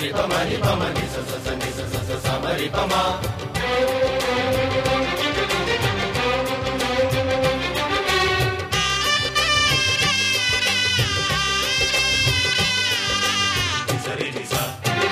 సమరి పమని పమని స స స ని స స స సమరి పమ సరి ని స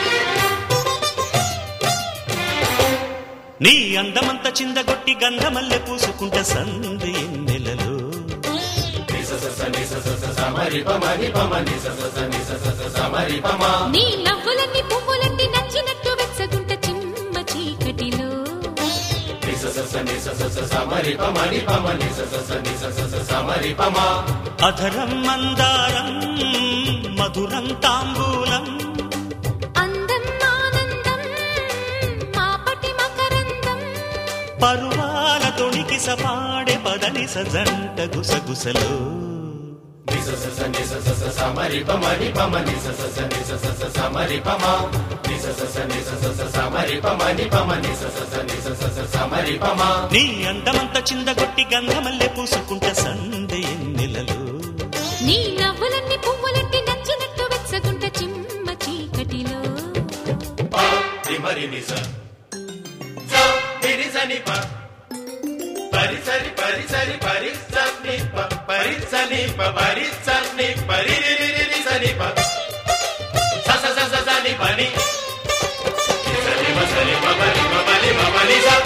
నీ అందమంత చిందగొట్టి గంధమల్లె పూసుకుంట సంది నెలలో ని స స స ని స స స సమరి పమని పమని స స స ని స స స సమరి పమ నీ నవ్వులన్నీ పువ్వులన్నీ నచ్చినట్టు వెచ్చగుంట చిమ్మ చీకటిలో ని స స స ని స స స సమరి పమని పమని స స స ని స స స సమరి పమ అధరం మందారం మధురం తాంబూలం అందం ఆనందం మాపటి మకరందం పరువాల తొణికి సపాడే పదని సజంట గుసగుసలో ని స స స ని స స స సమరి పమని పమని స స స ని స స స సమరి పమ ని స స స ని స స స సమరి పమని పమని స స స ని స స స సమరి పమ నీ అందమంత చిందగొట్టి గంధమల్లె పూసుకుంట సంది నెలలో నీ నవ్వులన్నీ పువ్వులన్నీ నచ్చినట్టు వెచ్చగుంట చిమ్మ చీకటిలో ప రి మరి ని స స ని రి స ని ప పరి సరి పరి సరి పరి స ని ప పరి స ని ప పరి స ని పరి రి రి రి రి స ని ప స స స స స ని ప ని ని స ని మ స ని మ ప ని మ ప ని మ ప ని స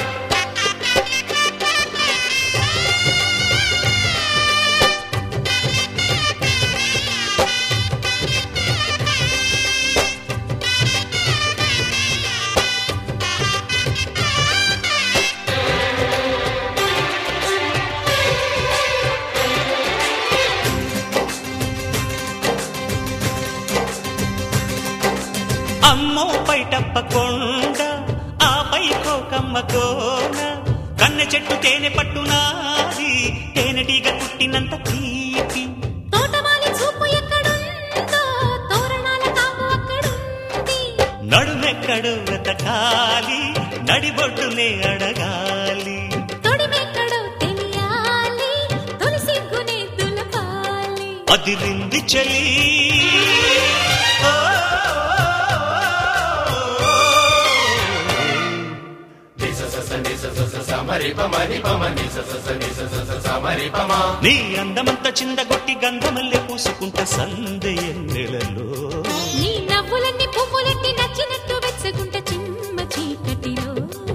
అమ్మో పైటప్ప కొండ ఆపై కోకమ్మ కోన కన్నె చెట్టు తేనె పట్టునాది తేనెటీగ పుట్టినంత తీపి తోటమాలి చూపు ఎక్కడుందో తోరణాల కాపు అక్కడుంది నడుమెక్కడు వెతకాలి నడిబొడ్డునే అడగాలి తొడిమెక్కడో తెలియాలి తొలి సిగ్గునే దులపాలి అదిరింది చలి ఓ, ని స స స ని స స స సమరి ప మ ని ప మ ని స స స ని స స స సమరి ప మ నీ అందమంత చిందగొట్టి గంధమల్లె పూసుకుంట సందే నెలలో నీ నవ్వులన్నీ పువ్వులన్నీ నచ్చినట్టు వెచ్చగుంట చిమ్మ చీకటిలో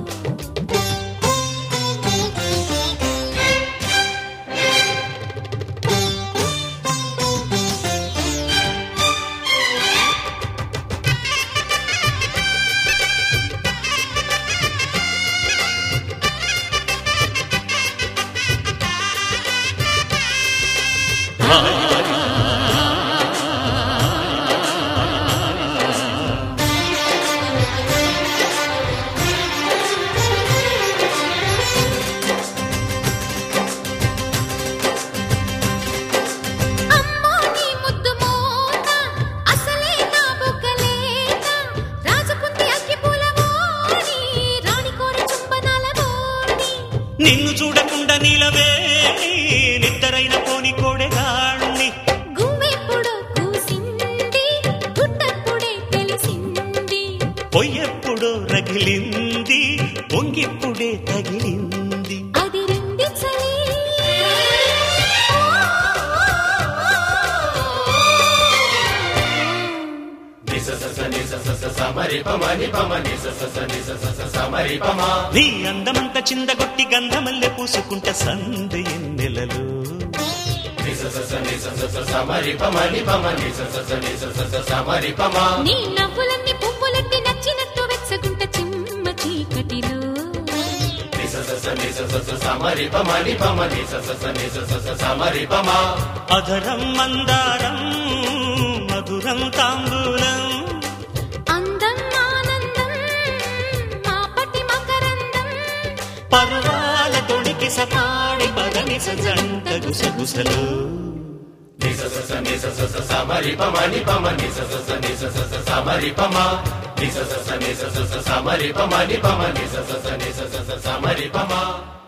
అమ్మో నీ ముద్దు మోత అసలే నా బుగ్గలేత రాజపుంది అగ్గిపూల మోని రాణి కోరి చుంబనాల మోని నిన్ను చూడకుండా నీలవేణి నిద్దరైన పోని కోడెగాణ్ణి గువ్వెప్పుడో కూసింది గుట్టప్పుడే తెలిసింది పొయ్యెప్పుడో రగిలింది పొంగిప్పుడే తగిలింది అది రింది చలి ని స స స ని స స స సమరి ప మ ని ప మ ని స స స ని స స స సమరి ప మ నీ అందమంత చిందగొట్టి గంధమల్లె పూసుకుంట సంది నెలలో ని స స స ని స స స సమరి ప మ ని ప మ ని స స స ని స స స సమరి ప మ నీ నవ్వులన్నీ పువ్వులన్నీ నచ్చినట్టు వెచ్చగుంట చిమ్మ చీకటిలో ని స స స ని స స స సమరి ప మ ని ప మ ని స స స ని స స స సమరి ప మ అధరం మందారం మధురం తాంబూలం అందం ఆనందం మాపటి మకరందం పరువాల తొడికి సపాడి పదని సజంట గుసగుసలు ని స స స ని స స స సమరి ప మ ని ప మ ని స స స ని స స స సమరి ప మ ని స స స ని స స స సమరి ప మ ని ప మ ని స స స ని స స స సమరి ప మ